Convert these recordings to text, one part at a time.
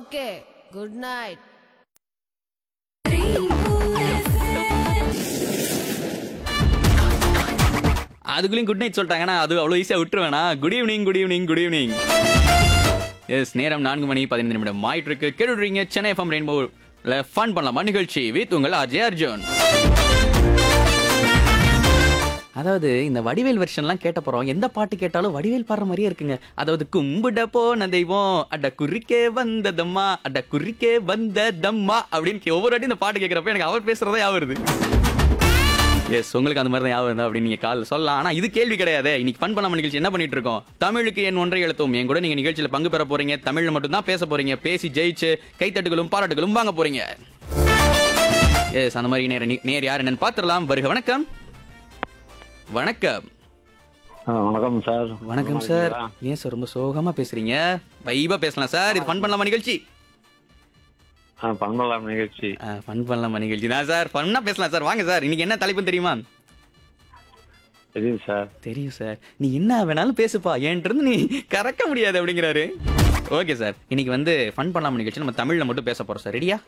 Okay good night அதுக்குள்ளேயும் good night சொல்லிட்டாங்கன்னா அது அவ்வளோ ஈஸியாக விட்டுருவேனா good evening good evening good evening yes நேரம் நான்கு மணி பதினைந்து நிமிடம் ஆயிட்டு இருக்கு கேட்டுடுறீங்க சென்னை எஃப்எம் ரெயின்போல ஃபன் பண்ணலாமா நிகழ்ச்சி வித் உங்கள் அஜய் அர்ஜுன் அதாவது இந்த வடிவேல் வெர்ஷன்லாம் கேட்ட போறோம் எந்த பாட்டு கேட்டாலும் வடிவேல் பாடுற மாதிரியே இருக்குங்க அதாவது கும்பிட போன தெய்வம் அட குறிக்கே வந்ததம்மா அட குறிக்கே வந்ததம்மா அப்படின்னு கே- ஒவ்வொரு வாட்டி இந்த பாட்டு கேட்குறப்ப எனக்கு அவர் பேசுறதே ஞாபகம் வருது எஸ் உங்களுக்கு அந்த மாதிரி தான் ஞாபகம் இருந்தா அப்படின்னு நீங்க கால் சொல்லலாம் ஆனா இது கேள்வி கிடையாது இன்னைக்கு ஃபன் பண்ணாம நிகழ்ச்சி என்ன பண்ணிட்டு இருக்கோம் தமிழுக்கு என் ஒன்றை எழுத்தும் என் கூட நீங்க நிகழ்ச்சியில பங்கு பெற போறீங்க தமிழ்ல மட்டும் தான் பேச போறீங்க பேசி ஜெயிச்சு கைத்தட்டுகளும் பாராட்டுகளும் வாங்க போறீங்க எஸ் அந்த மாதிரி நேர நேர் யார் என்னன்னு பாத்துடலாம் வருக வணக்கம் வணக்கம் ஆ, வணக்கம் சார் வணக்கம் நல்லா சார் இருக்கீங்களா? ஏன் சார் ரொம்ப சோகமா பேசுறீங்க வைபா பேசலாம் சார் இது ஃபன் பண்ணலாமா நிகழ்ச்சி ஆ, பண்ணலாம் நிகழ்ச்சி ஃபன் பண்ணலாமா நிகழ்ச்சி தான் சார் ஃபன்னா பேசலாம் சார் வாங்க சார் இன்னைக்கு என்ன தலைப்புன்னு தெரியுமா தெரியும் சார் தெரியும் சார் நீ என்ன வேணாலும் பேசுப்பா என்கிட்ட நீ கறக்க முடியாது அப்படிங்கிறாரு ஓகே சார் இன்னைக்கு வந்து ஃபன் பண்ணலாம் நிகழ்ச்சி நம்ம தமிழ்ல மட்டும் பேச போறோம் சார் ரெடியா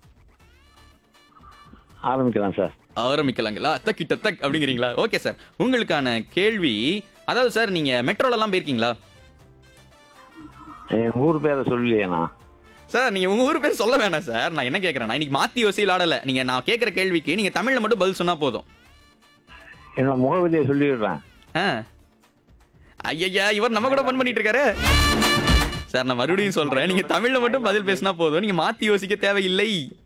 ஆரம்பிக்கலாம் சார் ஆரம்பிக்கலாங்களா தக்கிட்ட தக் அப்படிங்கிறீங்களா ஓகே சார் உங்களுக்கான கேள்வி அதாவது சார் நீங்க மெட்ரோல எல்லாம் போயிருக்கீங்களா என் ஊர் பேரை சொல்லலையேண்ணா சார் நீங்க உங்க ஊர் பேர் சொல்ல வேணாம் சார் நான் என்ன கேக்குறேன்னா இன்னைக்கு மாத்தி யோசியில் ஆடல நீங்க நான் கேட்கிற கேள்விக்கு நீங்க தமிழ்ல மட்டும் பதில் சொன்னா போதும் என்னோட முகவரியை சொல்லிடுறேன் ஆ ஐயா இவர் நம்ம கூட ஃபன் பண்ணிட்டு இருக்காரு சார் நான் மறுபடியும் சொல்றேன் நீங்க தமிழ்ல மட்டும் பதில் பேசினா போதும் நீங்க மாத்தி யோசிக்க தேவையில்லை